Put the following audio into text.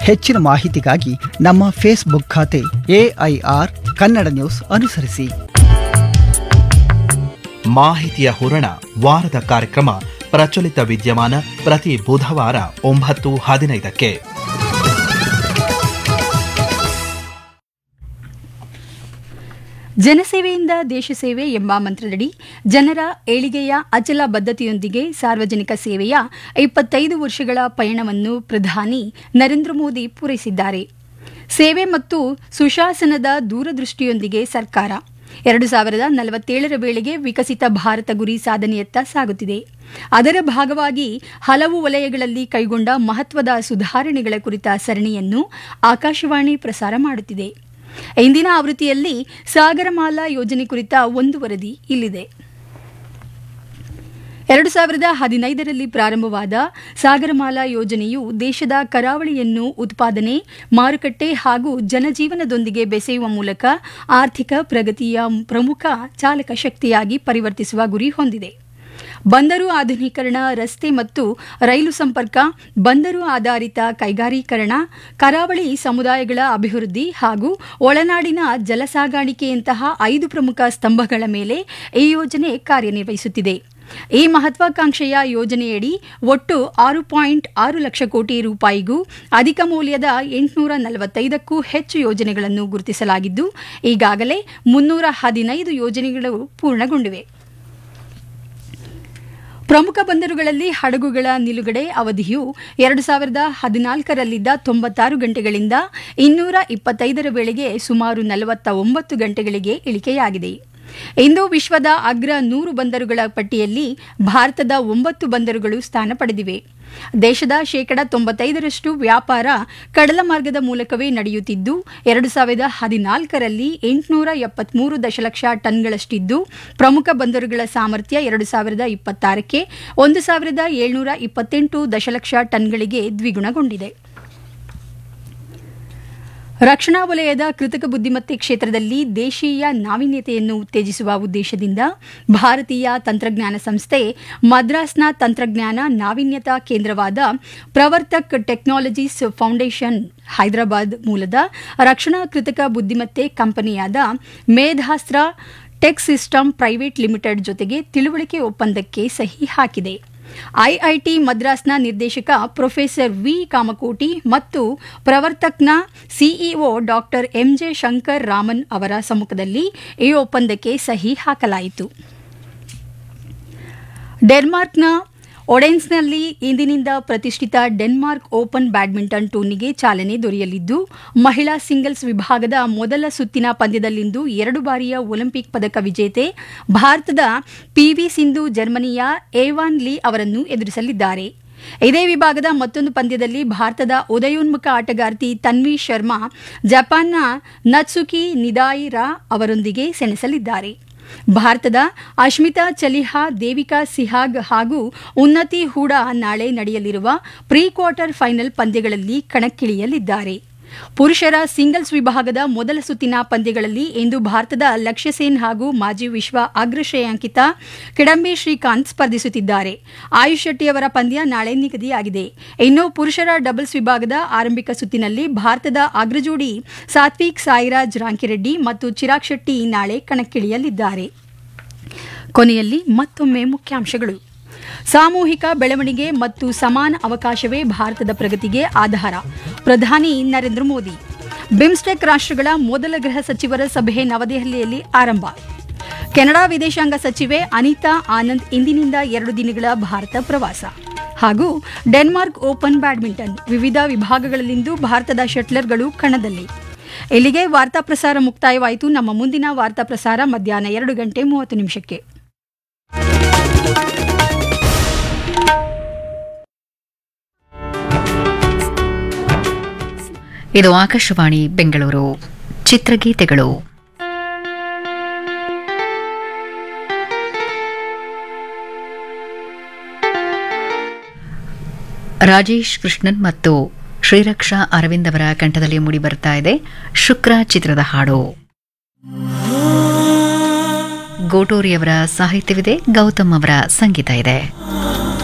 ಹೆಚ್ಚಿನ ಮಾಹಿತಿಗಾಗಿ ನಮ್ಮ ಫೇಸ್ಬುಕ್ ಖಾತೆ ಎಐಆರ್ ಕನ್ನಡ ನ್ಯೂಸ್ ಅನುಸರಿಸಿ ಮಾಹಿತಿಯ ಹೂರಣ ವಾರದ ಕಾರ್ಯಕ್ರಮ ಪ್ರಚಲಿತ ವಿದ್ಯಮಾನ ಪ್ರತಿ ಬುಧವಾರ ಒಂಬತ್ತು ಹದಿನೈದಕ್ಕೆ ಜನಸೇವೆಯಿಂದ ದೇಶ ಸೇವೆ ಎಂಬ ಮಂತ್ರದಡಿ ಜನರ ಏಳಿಗೆಯ ಅಚಲ ಬದ್ಧತೆಯೊಂದಿಗೆ ಸಾರ್ವಜನಿಕ ಸೇವೆಯ ಇಪ್ಪತ್ತೈದು ವರ್ಷಗಳ ಪಯಣವನ್ನು ಪ್ರಧಾನಿ ನರೇಂದ್ರ ಮೋದಿ ಪೂರೈಸಿದ್ದಾರೆ ಸೇವೆ ಮತ್ತು ಸುಶಾಸನದ ದೂರದೃಷ್ಟಿಯೊಂದಿಗೆ ಸರ್ಕಾರ ಎರಡು ಸಾವಿರದ ನಲವತ್ತೇಳರ ವೇಳೆಗೆ ವಿಕಸಿತ ಭಾರತ ಗುರಿ ಸಾಧನೆಯತ್ತ ಸಾಗುತ್ತಿದೆ ಅದರ ಭಾಗವಾಗಿ ಹಲವು ವಲಯಗಳಲ್ಲಿ ಕೈಗೊಂಡ ಮಹತ್ವದ ಸುಧಾರಣೆಗಳ ಕುರಿತ ಸರಣಿಯನ್ನು ಆಕಾಶವಾಣಿ ಪ್ರಸಾರ ಮಾಡುತ್ತಿದೆ ಇಂದಿನ ಆವೃತ್ತಿಯಲ್ಲಿ ಸಾಗರಮಾಲಾ ಯೋಜನೆ ಕುರಿತ ಒಂದು ವರದಿ ಇಲ್ಲಿದೆ ಎರಡು ಸಾವಿರದ ಹದಿನೈದರಲ್ಲಿ ಪ್ರಾರಂಭವಾದ ಸಾಗರಮಾಲಾ ಯೋಜನೆಯು ದೇಶದ ಕರಾವಳಿಯನ್ನು ಉತ್ಪಾದನೆ ಮಾರುಕಟ್ಟೆ ಹಾಗೂ ಜನಜೀವನದೊಂದಿಗೆ ಬೆಸೆಯುವ ಮೂಲಕ ಆರ್ಥಿಕ ಪ್ರಗತಿಯ ಪ್ರಮುಖ ಚಾಲಕ ಶಕ್ತಿಯಾಗಿ ಪರಿವರ್ತಿಸುವ ಗುರಿ ಹೊಂದಿದೆ ಬಂದರು ಆಧುನೀಕರಣ ರಸ್ತೆ ಮತ್ತು ರೈಲು ಸಂಪರ್ಕ ಬಂದರು ಆಧಾರಿತ ಕೈಗಾರೀಕರಣ ಕರಾವಳಿ ಸಮುದಾಯಗಳ ಅಭಿವೃದ್ಧಿ ಹಾಗೂ ಒಳನಾಡಿನ ಜಲಸಾಗಾಣಿಕೆಯಂತಹ ಐದು ಪ್ರಮುಖ ಸ್ತಂಭಗಳ ಮೇಲೆ ಈ ಯೋಜನೆ ಕಾರ್ಯನಿರ್ವಹಿಸುತ್ತಿದೆ ಈ ಮಹತ್ವಾಕಾಂಕ್ಷೆಯ ಯೋಜನೆಯಡಿ ಒಟ್ಟು ಆರು ಪಾಯಿಂಟ್ ಆರು ಲಕ್ಷ ಕೋಟಿ ರೂಪಾಯಿಗೂ ಅಧಿಕ ಮೌಲ್ಯದ ಎಂಟುನೂರ ನಲವತ್ತೈದಕ್ಕೂ ಹೆಚ್ಚು ಯೋಜನೆಗಳನ್ನು ಗುರುತಿಸಲಾಗಿದ್ದು ಈಗಾಗಲೇ ಮುನ್ನೂರ ಹದಿನೈದು ಯೋಜನೆಗಳು ಪೂರ್ಣಗೊಂಡಿವೆ ಪ್ರಮುಖ ಬಂದರುಗಳಲ್ಲಿ ಹಡಗುಗಳ ನಿಲುಗಡೆ ಅವಧಿಯು ಎರಡು ಸಾವಿರದ ಹದಿನಾಲ್ಕರಲ್ಲಿದ್ದ ತೊಂಬತ್ತಾರು ಗಂಟೆಗಳಿಂದ ಇನ್ನೂರ ಇಪ್ಪತ್ತೈದರ ವೇಳೆಗೆ ಸುಮಾರು ನಲವತ್ತ ಒಂಬತ್ತು ಗಂಟೆಗಳಿಗೆ ಇಳಿಕೆಯಾಗಿದೆ ಇಂದು ವಿಶ್ವದ ಅಗ್ರ ನೂರು ಬಂದರುಗಳ ಪಟ್ಟಿಯಲ್ಲಿ ಭಾರತದ ಒಂಬತ್ತು ಬಂದರುಗಳು ಸ್ಥಾನ ಪಡೆದಿವೆ ದೇಶದ ಶೇಕಡ ತೊಂಬತ್ತೈದರಷ್ಟು ವ್ಯಾಪಾರ ಕಡಲ ಮಾರ್ಗದ ಮೂಲಕವೇ ನಡೆಯುತ್ತಿದ್ದು ಎರಡು ಸಾವಿರದ ಹದಿನಾಲ್ಕರಲ್ಲಿ ಎಂಟುನೂರ ಎಪ್ಪತ್ಮೂರು ದಶಲಕ್ಷ ಟನ್ಗಳಷ್ಟಿದ್ದು ಪ್ರಮುಖ ಬಂದರುಗಳ ಸಾಮರ್ಥ್ಯ ಎರಡು ಸಾವಿರದ ಇಪ್ಪತ್ತಾರಕ್ಕೆ ಒಂದು ಸಾವಿರದ ಏಳ್ನೂರ ಇಪ್ಪತ್ತೆಂಟು ದಶಲಕ್ಷ ಟನ್ಗಳಿಗೆ ದ್ವಿಗುಣಗೊಂಡಿದೆ ರಕ್ಷಣಾ ವಲಯದ ಕೃತಕ ಬುದ್ದಿಮತ್ತೆ ಕ್ಷೇತ್ರದಲ್ಲಿ ದೇಶೀಯ ನಾವೀನ್ಯತೆಯನ್ನು ಉತ್ತೇಜಿಸುವ ಉದ್ದೇಶದಿಂದ ಭಾರತೀಯ ತಂತ್ರಜ್ಞಾನ ಸಂಸ್ಥೆ ಮದ್ರಾಸ್ನ ತಂತ್ರಜ್ಞಾನ ನಾವೀನ್ಯತಾ ಕೇಂದ್ರವಾದ ಪ್ರವರ್ತಕ್ ಟೆಕ್ನಾಲಜೀಸ್ ಫೌಂಡೇಶನ್ ಹೈದರಾಬಾದ್ ಮೂಲದ ರಕ್ಷಣಾ ಕೃತಕ ಬುದ್ದಿಮತ್ತೆ ಕಂಪನಿಯಾದ Medhastra tech system private limited ಜೊತೆಗೆ ತಿಳುವಳಿಕೆ ಒಪ್ಪಂದಕ್ಕೆ ಸಹಿ ಹಾಕಿದೆ ಐಐಟಿ ಮದ್ರಾಸ್ನ ನಿರ್ದೇಶಕ ಪ್ರೊಫೆಸರ್ ವಿ ಕಾಮಕೋಟಿ ಮತ್ತು ಪ್ರವರ್ತಕ್ನ CEO doctor MJ Shankar Raman ಅವರ ಸಮ್ಮುಖದಲ್ಲಿ ಈ ಒಪ್ಪಂದಕ್ಕೆ ಸಹಿ ಹಾಕಲಾಯಿತು ಡೆನ್ಮಾರ್ಕ್ನ ಒಡೆನ್ಸ್ನಲ್ಲಿ ಇಂದಿನಿಂದ ಪ್ರತಿಷ್ಠಿತ ಡೆನ್ಮಾರ್ಕ್ ಓಪನ್ ಬ್ಯಾಡ್ಮಿಂಟನ್ ಟೂರ್ನಿಗೆ ಚಾಲನೆ ದೊರೆಯಲಿದ್ದು ಮಹಿಳಾ ಸಿಂಗಲ್ಸ್ ವಿಭಾಗದ ಮೊದಲ ಸುತ್ತಿನ ಪಂದ್ಯದಲ್ಲಿಂದು ಎರಡು ಬಾರಿಯ ಒಲಿಂಪಿಕ್ ಪದಕ ವಿಜೇತೆ ಭಾರತದ ಪಿವಿ ಸಿಂಧು ಜರ್ಮನಿಯ ಏವಾನ್ ಲೀ ಅವರನ್ನು ಎದುರಿಸಲಿದ್ದಾರೆ ಇದೇ ವಿಭಾಗದ ಮತ್ತೊಂದು ಪಂದ್ಯದಲ್ಲಿ ಭಾರತದ ಉದಯೋನ್ಮುಖ ಆಟಗಾರ್ತಿ ತನ್ವಿ ಶರ್ಮಾ ಜಪಾನ್ನ ನತ್ಸುಕಿ ನಿದಾಯಿ ರಾ ಅವರೊಂದಿಗೆ ಸೆಣಸಲಿದ್ದಾರೆ ಭಾರತದ ಅಶ್ಮಿತಾ ಚಲಿಹಾ ದೇವಿಕಾ ಸಿಹಾಗ್ ಹಾಗೂ ಉನ್ನತಿ ಹೂಡಾ ನಾಳೆ ನಡೆಯಲಿರುವ ಪ್ರೀ ಕ್ವಾರ್ಟರ್ ಫೈನಲ್ ಪಂದ್ಯಗಳಲ್ಲಿ ಕಣಕ್ಕಿಳಿಯಲಿದ್ದಾರೆ ಪುರುಷರ ಸಿಂಗಲ್ಸ್ ವಿಭಾಗದ ಮೊದಲ ಸುತ್ತಿನ ಪಂದ್ಯಗಳಲ್ಲಿ ಇಂದು ಭಾರತದ ಲಕ್ಷ್ಯ ಸೇನ್ ಹಾಗೂ ಮಾಜಿ ವಿಶ್ವ ಅಗ್ರ ಶ್ರೇಯಾಂಕಿತ ಕಿಡಂಬಿ ಶ್ರೀಕಾಂತ್ ಸ್ಪರ್ಧಿಸುತ್ತಿದ್ದಾರೆ ಆಯುಷ್ ಶೆಟ್ಟಿಯವರ ಪಂದ್ಯ ನಾಳೆ ನಿಗದಿಯಾಗಿದೆ ಇನ್ನು ಪುರುಷರ ಡಬಲ್ಸ್ ವಿಭಾಗದ ಆರಂಭಿಕ ಸುತ್ತಿನಲ್ಲಿ ಭಾರತದ ಅಗ್ರಜೋಡಿ ಸಾತ್ವಿಕ್ ಸಾಯಿರಾಜ್ ರಾಂಕಿರೆಡ್ಡಿ ಮತ್ತು ಚಿರಾಗ್ ಶೆಟ್ಟಿ ನಾಳೆ ಕಣಕ್ಕಿಳಿಯಲಿದ್ದಾರೆ ಕೊನೆಯಲ್ಲಿ ಮತ್ತೊಮ್ಮೆ ಮುಖ್ಯಾಂಶಗಳು ಸಾಮೂಹಿಕ ಬೆಳವಣಿಗೆ ಮತ್ತು ಸಮಾನ ಅವಕಾಶವೇ ಭಾರತದ ಪ್ರಗತಿಗೆ ಆಧಾರ ಪ್ರಧಾನಿ ನರೇಂದ್ರ ಮೋದಿ ಬಿಮ್ಸ್ಟೆಕ್ ರಾಷ್ಟ್ರಗಳ ಮೊದಲ ಗೃಹ ಸಚಿವರ ಸಭೆ ನವದೆಹಲಿಯಲ್ಲಿ ಆರಂಭ ಕೆನಡಾ ವಿದೇಶಾಂಗ ಸಚಿವೆ ಅನಿತಾ ಆನಂದ್ ಇಂದಿನಿಂದ ಎರಡು ದಿನಗಳ ಭಾರತ ಪ್ರವಾಸ ಹಾಗೂ ಡೆನ್ಮಾರ್ಕ್ ಓಪನ್ ಬ್ಯಾಡ್ಮಿಂಟನ್ ವಿವಿಧ ವಿಭಾಗಗಳಲ್ಲಿಂದು ಭಾರತದ ಶಟ್ಲರ್ಗಳು ಕಣದಲ್ಲಿ ಇಲ್ಲಿಗೆ ವಾರ್ತಾ ಪ್ರಸಾರ ಮುಕ್ತಾಯವಾಯಿತು ನಮ್ಮ ಮುಂದಿನ ವಾರ್ತಾ ಪ್ರಸಾರ ಮಧ್ಯಾಹ್ನ ಎರಡು ಗಂಟೆ ಮೂವತ್ತು ನಿಮಿಷಕ್ಕೆ ಇದು ಆಕಾಶವಾಣಿ ಬೆಂಗಳೂರು ಚಿತ್ರಗೀತೆಗಳು ರಾಜೇಶ್ ಕೃಷ್ಣನ್ ಮತ್ತು ಶ್ರೀರಕ್ಷಾ ಅರವಿಂದ್ ಅವರ ಕಂಠದಲ್ಲಿ ಮೂಡಿ ಬರ್ತಾ ಇದೆ ಶುಕ್ರ ಚಿತ್ರದ ಹಾಡು ಗೋಟೋರಿಯವರ ಸಾಹಿತ್ಯವಿದೆ ಗೌತಮ್ ಅವರ ಸಂಗೀತ ಇದೆ